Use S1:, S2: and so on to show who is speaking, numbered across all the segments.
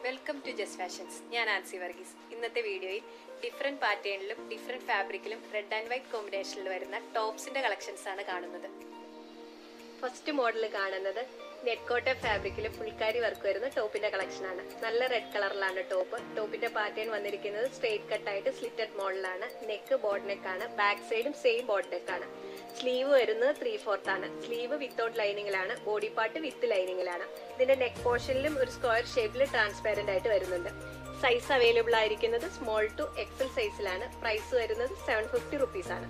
S1: welcome to just fashions ഞാൻ ആൻസി വർഗീസ് ഇന്നത്തെ വീഡിയോയിൽ ഡിഫറെൻറ്റ് പാറ്റേണിലും ഡിഫറെൻറ്റ് ഫാബ്രിക്കിലും റെഡ് ആൻഡ് വൈറ്റ് കോമ്പിനേഷനിൽ വരുന്ന ടോപ്സിന്റെ കളക്ഷൻസ് ആണ് കാണുന്നത് ഫസ്റ്റ് മോഡൽ കാണുന്നത് നെറ്റ് കോട്ടൺ ഫാബ്രിക്കിൽ ഫുൾക്കാരി വർക്ക് വരുന്ന ടോപ്പിന്റെ കളക്ഷൻ ആണ് നല്ല റെഡ് കളറിലാണ് ടോപ്പ് ടോപ്പിന്റെ പാറ്റേൺ വന്നിരിക്കുന്നത് സ്ട്രെയിറ്റ് കട്ടായിട്ട് സ്ലിറ്റഡ് മോഡലാണ് നെക്ക് ബോർഡ് നെക്ക് ആണ് ബാക്ക് സൈഡും സെയിം ബോർഡ് നെക്ക് ആണ് സ്ലീവ് വരുന്നത് ത്രീ ഫോർത്ത് ആണ് സ്ലീവ് വിത്തൗട്ട് ലൈനിങ്ങിലാണ് ബോഡി പാർട്ട് വിത്ത് ലൈനിങ്ങിലാണ് ഇതിന്റെ നെക്ക് പോർഷനിലും ഒരു സ്ക്വയർ ഷേപ്പിൽ ട്രാൻസ്പാരന്റ് ആയിട്ട് വരുന്നുണ്ട് സൈസ് അവൈലബിൾ ആയിരിക്കുന്നത് സ്മോൾ ടു എക്സൽ സൈസിലാണ് പ്രൈസ് വരുന്നത് സെവൻ ഫിഫ്റ്റി റുപ്പീസ് ആണ്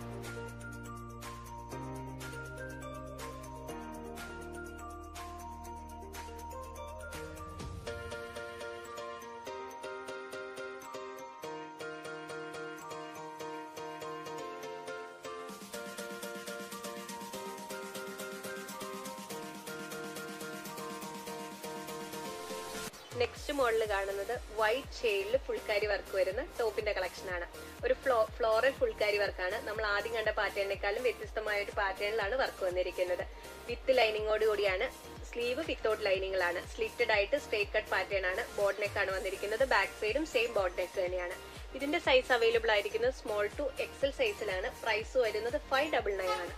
S1: നെക്സ്റ്റ് മോഡൽ കാണുന്നത് വൈറ്റ് ഷെയ്ഡിൽ ഫുൾക്കാരി വർക്ക് വരുന്ന ടോപ്പിന്റെ കളക്ഷൻ ആണ് ഒരു ഫ്ലോ ഫ്ലോറൽ ഫുൾക്കാരി വർക്കാണ് നമ്മൾ ആദ്യം കണ്ട പാറ്റേണിനേക്കാളും വ്യത്യസ്തമായ ഒരു പാറ്റേണിലാണ് വർക്ക് വന്നിരിക്കുന്നത് വിത്ത് ലൈനിങ്ങോട് കൂടിയാണ് സ്ലീവ് വിത്തൗട്ട് ലൈനിങ്ങിലാണ് സ്ലിറ്റഡ് ആയിട്ട് സ്ട്രേറ്റ് കട്ട് പാറ്റേൺ ആണ് ബോർഡ് നെക്ക് ആണ് വന്നിരിക്കുന്നത് ബാക്ക് സൈഡും സെയിം ബോർഡ് നെക്ക് തന്നെയാണ് ഇതിന്റെ സൈസ് അവൈലബിൾ ആയിരിക്കുന്നത് സ്മോൾ ടു എക്സൽ സൈസിലാണ് പ്രൈസ് വരുന്നത് ഫൈവ് ഡബിൾ നയൻ ആണ്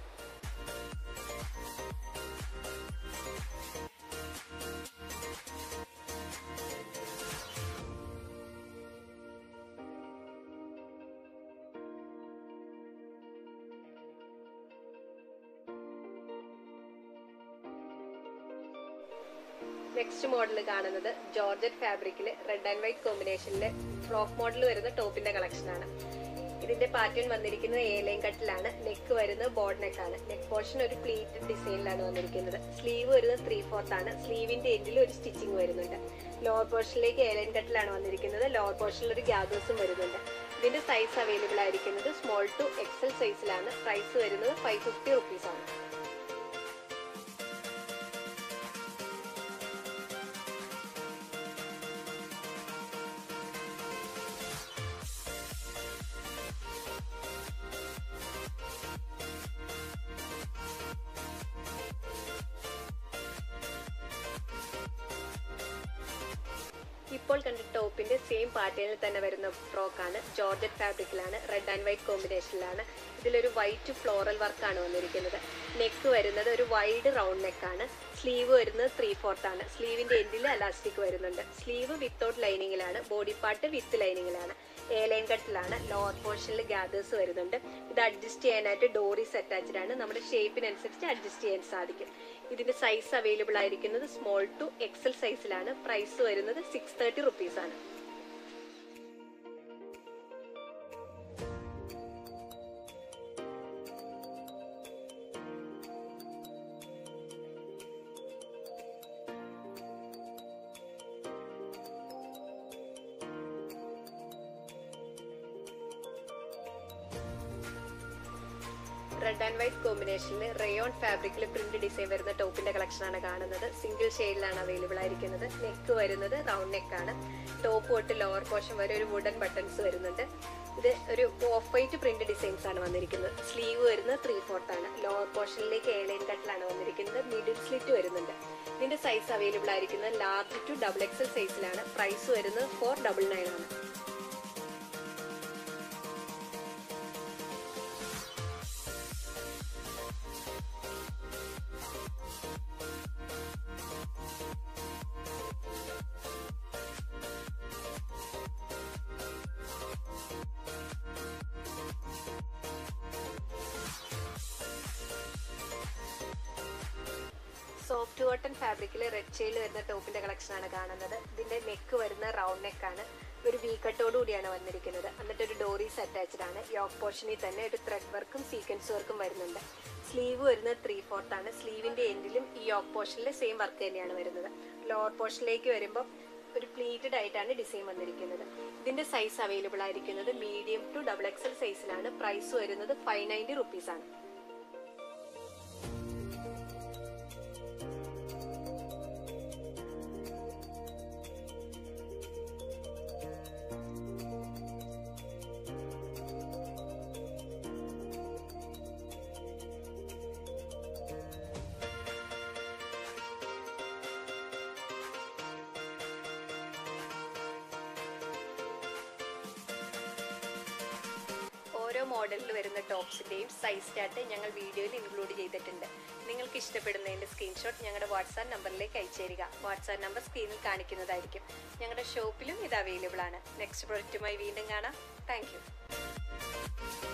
S1: നെക്സ്റ്റ് മോഡൽ കാണുന്നത് ജോർജറ്റ് ഫാബ്രിക്കിൽ റെഡ് ആൻഡ് വൈറ്റ് കോമ്പിനേഷനിൽ ഫ്രോക്ക് മോഡൽ വരുന്ന ടോപ്പിന്റെ കളക്ഷൻ ആണ് ഇതിന്റെ പാറ്റേൺ വന്നിരിക്കുന്നത് എ ലൈൻ കട്ടിലാണ് നെക്ക് വരുന്നത് ബോർഡ് നെക്ക് ആണ് നെക്ക് പോർഷൻ ഒരു പ്ലീറ്റഡ് ഡിസൈനിലാണ് വന്നിരിക്കുന്നത് സ്ലീവ് വരുന്നത് ത്രീ ഫോർത്ത് ആണ് സ്ലീവിന്റെ എൻഡിൽ ഒരു സ്റ്റിച്ചിങ് വരുന്നുണ്ട് ലോവർ പോർഷനിലേക്ക് എ ലൈൻ കട്ടിലാണ് വന്നിരിക്കുന്നത് ലോവർ പോർഷനിൽ ഒരു ഗ്യാദേഴ്സും വരുന്നുണ്ട് ഇതിന്റെ സൈസ് അവൈലബിൾ ആയിരിക്കുന്നത് സ്മോൾ ടു എക്സൽ സൈസിലാണ് പ്രൈസ് വരുന്നത് ഫൈവ് ഫിഫ്റ്റി റുപ്പീസ് ആണ് ഇപ്പോൾ കണ്ട ടോപ്പിന്റെ സെയിം പാറ്റേണിൽ തന്നെ വരുന്ന ഫ്രോക്കാണ് ജോർജറ്റ് ഫാബ്രിക്കിലാണ് റെഡ് ആൻഡ് വൈറ്റ് കോമ്പിനേഷനിലാണ് ഇതിലൊരു വൈറ്റ് ഫ്ലോറൽ വർക്കാണ് വന്നിരിക്കുന്നത് നെക്ക് വരുന്നത് ഒരു വൈഡ് റൗണ്ട് നെക്കാണ് സ്ലീവ് വരുന്നത് ത്രീ ഫോർത്ത് ആണ് സ്ലീവിന്റെ എൻഡിൽ അലാസ്റ്റിക് വരുന്നുണ്ട് സ്ലീവ് വിത്തൗട്ട് ലൈനിങ്ങിലാണ് body part with ലൈനിങ്ങിലാണ് A line കട്ടിലാണ് ലോവർ പോർഷനിൽ ഗ്യാദേഴ്സ് വരുന്നുണ്ട് ഇത് അഡ്ജസ്റ്റ് ചെയ്യാനായിട്ട് ഡോറീസ് അറ്റാച്ച്ഡ് ആണ് നമ്മുടെ ഷേപ്പിനനുസരിച്ച് അഡ്ജസ്റ്റ് ചെയ്യാൻ സാധിക്കും ഇതിന്റെ സൈസ് അവൈലബിൾ ആയിരിക്കുന്നത് സ്മോൾ ടു എക്സൽ സൈസിലാണ് പ്രൈസ് വരുന്നത് സിക്സ് തേർട്ടി റുപ്പീസ് ആണ് റെഡ് ആൻഡ് വൈറ്റ് കോമ്പിനേഷനിൽ റയോൺ ഫാബ്രിക്കിൽ പ്രിന്റ് ഡിസൈൻ വരുന്ന ടോപ്പിന്റെ കളക്ഷൻ ആണ് കാണുന്നത് സിംഗിൾ ഷെയ്ഡിലാണ് അവൈലബിൾ ആയിരിക്കുന്നത് നെക്ക് വരുന്നത് റൗണ്ട് നെക്ക് ആണ് ടോപ്പ് തൊട്ട് ലോവർ പോർഷൻ വരെ ഒരു വുഡൻ ബട്ടൺസ് വരുന്നുണ്ട് ഇത് ഒരു ഓഫ് വൈറ്റ് പ്രിന്റ് ഡിസൈൻസ് ആണ് വന്നിരിക്കുന്നത് സ്ലീവ് വരുന്നത് ത്രീ ഫോർത്ത് ആണ് ലോവർ പോർഷനിലേക്ക് ഏലൈൻ കട്ടിലാണ് വന്നിരിക്കുന്നത് മിഡിൽ സ്ലിറ്റ് വരുന്നുണ്ട് ഇതിന്റെ സൈസ് അവൈലബിൾ ആയിരിക്കുന്നത് ലാർജ് ടു ഡബിൾ എക്സൽ സൈസിലാണ് പ്രൈസ് വരുന്നത് ഫോർ ഡബിൾ നയൻ ആണ് സോഫ്റ്റ് കോട്ടൺ ഫാബ്രിക്കിൽ റെഡ് ഷെയ്ഡിൽ വരുന്ന ടോപ്പിന്റെ കളക്ഷൻ ആണ് കാണുന്നത് ഇതിന്റെ നെക്ക് വരുന്ന റൗണ്ട് നെക്ക് ആണ് ഒരു വി കട്ടോട് കൂടിയാണ് വന്നിരിക്കുന്നത് എന്നിട്ട് ഒരു ഡോറീസ് അറ്റാച്ച്ഡ് ആണ് യോക്ക് പോർഷനിൽ തന്നെ ഒരു ത്രെഡ് വർക്കും സീക്വൻസ് വർക്കും വരുന്നുണ്ട് സ്ലീവ് വരുന്നത് ത്രീ ഫോർത്ത് ആണ് സ്ലീവിന്റെ എൻഡിലും ഈ യോക്ക് പോർഷനിൽ സെയിം വർക്ക് തന്നെയാണ് വരുന്നത് ലോവർ പോർഷനിലേക്ക് വരുമ്പോൾ ഒരു പ്ലീറ്റഡ് ആയിട്ടാണ് ഡിസൈൻ വന്നിരിക്കുന്നത് ഇതിന്റെ സൈസ് അവൈലബിൾ ആയിരിക്കുന്നത് മീഡിയം ടു ഡബിൾ എക്സൽ സൈസിലാണ് പ്രൈസ് വരുന്നത് ഫൈവ് നയൻറ്റി റുപ്പീസ് ആണ് ഓരോ മോഡലിൽ വരുന്ന ടോപ്സിൻ്റെയും സൈസ് ചാർട്ട് ഞങ്ങൾ വീഡിയോയിൽ ഇൻക്ലൂഡ് ചെയ്തിട്ടുണ്ട് നിങ്ങൾക്ക് ഇഷ്ടപ്പെടുന്നതിൻ്റെ സ്ക്രീൻഷോട്ട് ഞങ്ങളുടെ വാട്സാപ്പ് നമ്പറിലേക്ക് അയച്ചു തരിക വാട്സാപ്പ് നമ്പർ സ്ക്രീനിൽ കാണിക്കുന്നതായിരിക്കും ഞങ്ങളുടെ ഷോപ്പിലും ഇത് അവൈലബിൾ ആണ് നെക്സ്റ്റ് പ്രൊഡക്റ്റുമായി വീണ്ടും കാണാം താങ്ക്